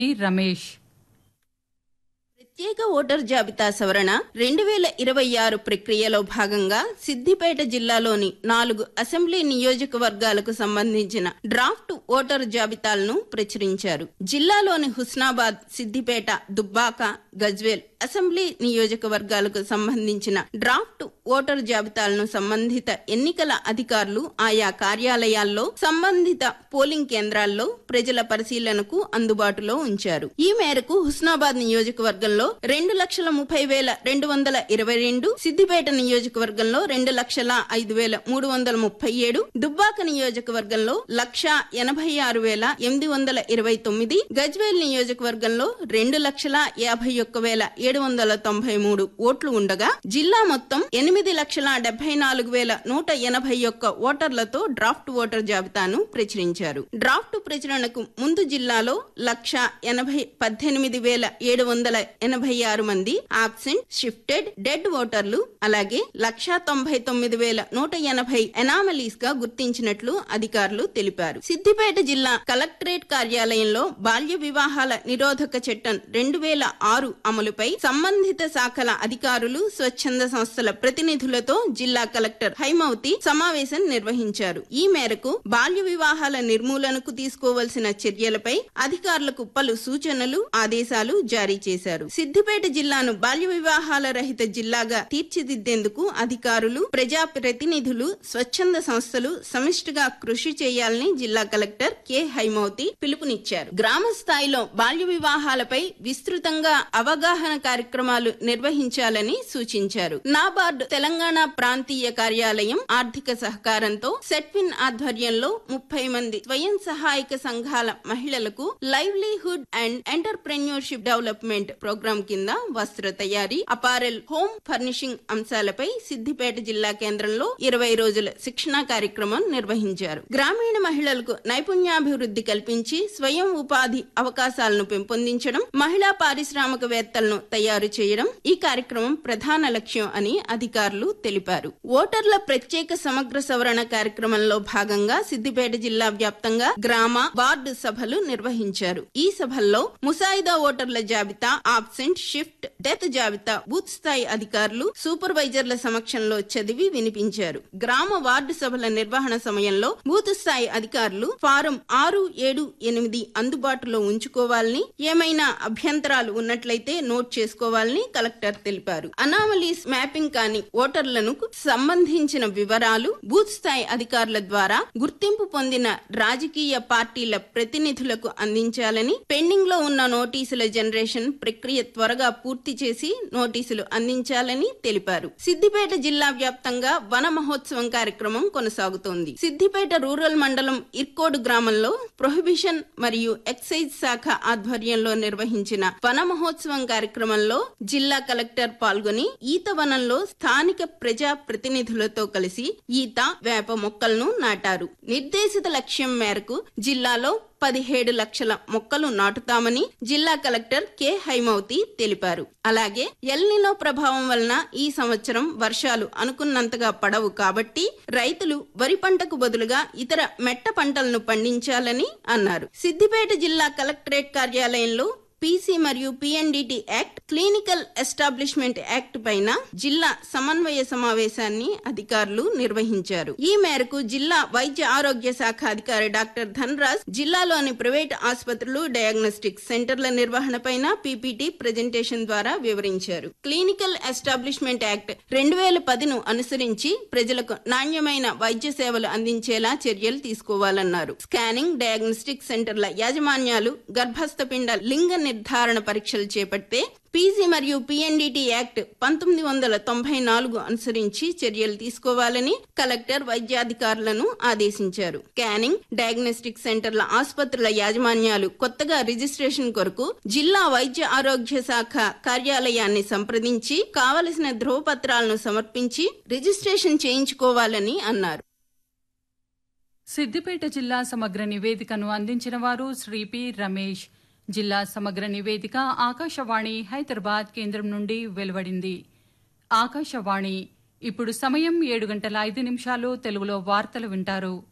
రమేష్ ప్రత్యేక ఓటర్ జాబితా సవరణ రెండు వేల ఇరవై ఆరు ప్రక్రియలో భాగంగా సిద్దిపేట జిల్లాలోని నాలుగు అసెంబ్లీ నియోజకవర్గాలకు సంబంధించిన డ్రాఫ్ట్ ఓటర్ జాబితాలను ప్రచురించారు జిల్లాలోని హుస్నాబాద్ సిద్దిపేట దుబ్బాక గజ్వేల్ అసెంబ్లీ నియోజకవర్గాలకు సంబంధించిన డ్రాఫ్ట్ ఓటర్ జాబితాలను సంబంధిత ఎన్నికల అధికారులు ఆయా కార్యాలయాల్లో సంబంధిత పోలింగ్ కేంద్రాల్లో ప్రజల పరిశీలనకు అందుబాటులో ఉంచారు ఈ మేరకు హుస్నాబాద్ నియోజకవర్గంలో రెండు లక్షల ముప్పై వేల రెండు వందల ఇరవై రెండు సిద్దిపేట నియోజకవర్గంలో రెండు లక్షల ఐదు వేల మూడు వందల ముప్పై ఏడు దుబ్బాక నియోజకవర్గంలో లక్ష ఎనభై ఆరు వేల ఎనిమిది వందల ఇరవై తొమ్మిది గజ్వేల్ నియోజకవర్గంలో రెండు లక్షల యాభై ఒక్క వేల ఏడు వందల తొంభై మూడు ఓట్లు ఉండగా జిల్లా మొత్తం ఎనిమిది లక్షల డెబ్బై నాలుగు వేల నూట ఎనభై ఒక్క ఓటర్లతో డ్రాఫ్ట్ ఓటర్ జాబితాను ప్రచురించారు డ్రాఫ్ట్ ప్రచురణకు ముందు జిల్లాలో లక్ష ఎనభై పద్దెనిమిది వేల ఏడు వందల ఎనభై ఆరు మంది ఆబ్సెంట్ షిఫ్టెడ్ డెడ్ ఓటర్లు అలాగే లక్షా తొంభై తొమ్మిది వేల నూట ఎనభై ఎనామలీస్ గా గుర్తించినట్లు అధికారులు తెలిపారు సిద్దిపేట జిల్లా కలెక్టరేట్ కార్యాలయంలో బాల్య వివాహాల నిరోధక చట్టం రెండు వేల ఆరు అమలుపై సంబంధిత శాఖల అధికారులు స్వచ్ఛంద సంస్థల ప్రతినిధులతో జిల్లా కలెక్టర్ హైమవతి సమావేశం నిర్వహించారు ఈ మేరకు బాల్య వివాహాల నిర్మూలనకు తీసుకోవలసిన చర్యలపై అధికారులకు పలు సూచనలు ఆదేశాలు జారీ చేశారు సిద్దిపేట జిల్లాను బాల్య వివాహాల రహిత జిల్లాగా తీర్చిదిద్దేందుకు అధికారులు ప్రజా ప్రతినిధులు స్వచ్ఛంద సంస్థలు సమిష్టిగా కృషి చేయాలని జిల్లా కలెక్టర్ కె హైమవతి పిలుపునిచ్చారు గ్రామ స్థాయిలో బాల్య వివాహాలపై విస్తృతంగా అవగాహన కార్యక్రమాలు నిర్వహించాలని సూచించారు నాబార్డు తెలంగాణ ప్రాంతీయ కార్యాలయం ఆర్థిక సహకారంతో సెట్విన్ ఆధ్వర్యంలో ముప్పై మంది స్వయం సహాయక సంఘాల మహిళలకు livelihood and entrepreneurship development program కింద వస్త్ర తయారీ అపారెల్ హోమ్ ఫర్నిషింగ్ అంశాలపై సిద్దిపేట జిల్లా కేంద్రంలో ఇరవై రోజుల శిక్షణా కార్యక్రమం నిర్వహించారు గ్రామీణ మహిళలకు నైపుణ్యాభివృద్ధి కల్పించి స్వయం ఉపాధి అవకాశాలను పెంపొందించడం మహిళా పారిశ్రామికవేత్తలను తయారు చేయడం ఈ కార్యక్రమం ప్రధాన లక్ష్యం అని అధికారులు తెలిపారు ఓటర్ల ప్రత్యేక సమగ్ర సవరణ కార్యక్రమంలో భాగంగా సిద్దిపేట జిల్లా వ్యాప్తంగా గ్రామ వార్డు సభలు నిర్వహించారు ఈ సభల్లో ముసాయిదా ఓటర్ల జాబితా ఆబ్సెంట్ షిఫ్ట్ డెత్ జాబితా బూత్ స్థాయి అధికారులు సూపర్వైజర్ల సమక్షంలో చదివి వినిపించారు గ్రామ వార్డు సభల నిర్వహణ సమయంలో బూత్ స్థాయి అధికారులు ఫారం ఆరు ఏడు ఎనిమిది అందుబాటులో ఉంచుకోవాలని ఏమైనా అభ్యంతరాలు ఉన్నట్లయితే నోట్ చేసుకోవాలని కలెక్టర్ తెలిపారు అనామలీస్ మ్యాపింగ్ కాని ఓటర్లను సంబంధించిన వివరాలు బూత్ స్థాయి అధికారుల ద్వారా గుర్తింపు పొందిన రాజకీయ పార్టీల ప్రతినిధులకు అందించాలని పెండింగ్ లో ఉన్న నోటీసుల జనరేషన్ ప్రక్రియ త్వరగా పూర్తి చేసి నోటీసులు అందించాలని తెలిపారు సిద్దిపేట జిల్లా వ్యాప్తంగా వన మహోత్సవం కార్యక్రమం కొనసాగుతోంది సిద్దిపేట రూరల్ మండలం ఇర్కోడు గ్రామంలో ప్రొహిబిషన్ మరియు ఎక్సైజ్ శాఖ ఆధ్వర్యంలో నిర్వహించిన వన మహోత్సవం కార్యక్రమంలో జిల్లా కలెక్టర్ పాల్గొని ఈత వనంలో స్థానిక ప్రజా ప్రతినిధులతో కలిసి ఈత వేప మొక్కలను నాటారు నిర్దేశిత లక్ష్యం మేరకు జిల్లాలో పదిహేడు లక్షల మొక్కలు నాటుతామని జిల్లా కలెక్టర్ కె హైమవతి తెలిపారు అలాగే ఎల్నినో ప్రభావం వలన ఈ సంవత్సరం వర్షాలు అనుకున్నంతగా పడవు కాబట్టి రైతులు వరి పంటకు బదులుగా ఇతర మెట్ట పంటలను పండించాలని అన్నారు సిద్దిపేట జిల్లా కలెక్టరేట్ కార్యాలయంలో పీసీ మరియు PNDT act clinical establishment act పైన జిల్లా సమన్వయ సమావేశాన్ని అధికారులు నిర్వహించారు ఈ మేరకు జిల్లా వైద్య ఆరోగ్య శాఖ అధికారి డాక్టర్ ధనరాజ్ జిల్లాలోని ప్రైవేట్ ఆసుపత్రులు డయాగ్నోస్టిక్ సెంటర్ల నిర్వహణ పైన పీపీటీ ప్రెజెంటేషన్ ద్వారా వివరించారు క్లినికల్ ఎస్టాబ్లిష్మెంట్ యాక్ట్ రెండు వేల పదిను అనుసరించి ప్రజలకు నాణ్యమైన వైద్య సేవలు అందించేలా చర్యలు తీసుకోవాలన్నారు స్కానింగ్ డయాగ్నోస్టిక్ సెంటర్ల యాజమాన్యాలు గర్భస్థ పిండ లింగ నిర్ధారణ పరీక్షలు చేపడితే పీజీ మరియు పిఎన్డిటి యాక్ట్ పంతొమ్మిది వందల తొంభై నాలుగు అనుసరించి చర్యలు తీసుకోవాలని కలెక్టర్ వైద్యాధికారులను ఆదేశించారు స్కానింగ్ డయాగ్నోస్టిక్ సెంటర్ల ఆసుపత్రుల యాజమాన్యాలు కొత్తగా రిజిస్ట్రేషన్ కొరకు జిల్లా వైద్య ఆరోగ్య శాఖ కార్యాలయాన్ని సంప్రదించి కావలసిన ధ్రువపత్రాలను సమర్పించి రిజిస్ట్రేషన్ చేయించుకోవాలని అన్నారు సిద్దిపేట జిల్లా సమగ్ర నివేదికను అందించిన వారు శ్రీ పి రమేష్ జిల్లా సమగ్ర నివేదిక ఆకాశవాణి హైదరాబాద్ కేంద్రం నుండి వెలువడింది ఆకాశవాణి ఇప్పుడు సమయం ఏడు గంటల ఐదు నిమిషాలు తెలుగులో వార్తలు వింటారు